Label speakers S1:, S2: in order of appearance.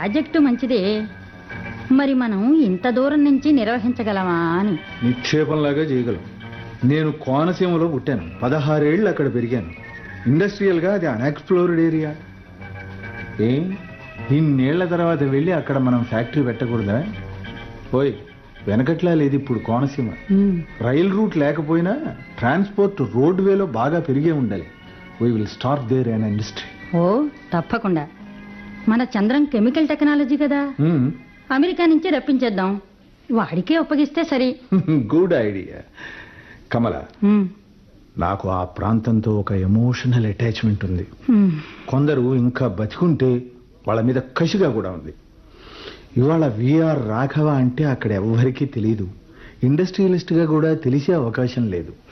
S1: project మంచిదే మరి మనం ఇంత దూరం నుంచి నిర్వహించగలమా అని
S2: నిక్షేపంలాగా చేయగలం నేను కోనసీమలో పుట్టాను పదహారేళ్ళు అక్కడ పెరిగాను ఇండస్ట్రియల్గా అది అన్ఎక్స్ప్లోర్డ్ ఏరియా ఏం ఇన్నేళ్ల తర్వాత వెళ్ళి అక్కడ మనం ఫ్యాక్టరీ పెట్టకూడదా ఓయ్ వెనకట్లా లేదు ఇప్పుడు కోనసీమ
S1: ఉమ్,
S2: రైల్ రూట్ లేకపోయినా ట్రాన్స్పోర్ట్ రోడ్ వేలో బాగా పెరిగే ఉండాలి we will start there an industry
S1: ఓ తప్పకుండా మన చంద్రం కెమికల్ టెక్నాలజీ కదా అమెరికా నుంచి రప్పించేద్దాం వాడికే అప్పగిస్తే సరి
S2: గుడ్ ఐడియా కమల
S1: ఉమ్,
S2: నాకు ఆ ప్రాంతంతో ఒక ఎమోషనల్ అటాచ్మెంట్ ఉంది
S1: ఉమ్,
S2: కొందరు ఇంకా బతికుంటే వాళ్ళ మీద కసిగా కూడా ఉంది ఇవాళ విఆర్ రాఘవ అంటే అక్కడ ఎవ్వరికీ తెలియదు ఇండస్ట్రియలిస్ట్గా కూడా తెలిసే అవకాశం లేదు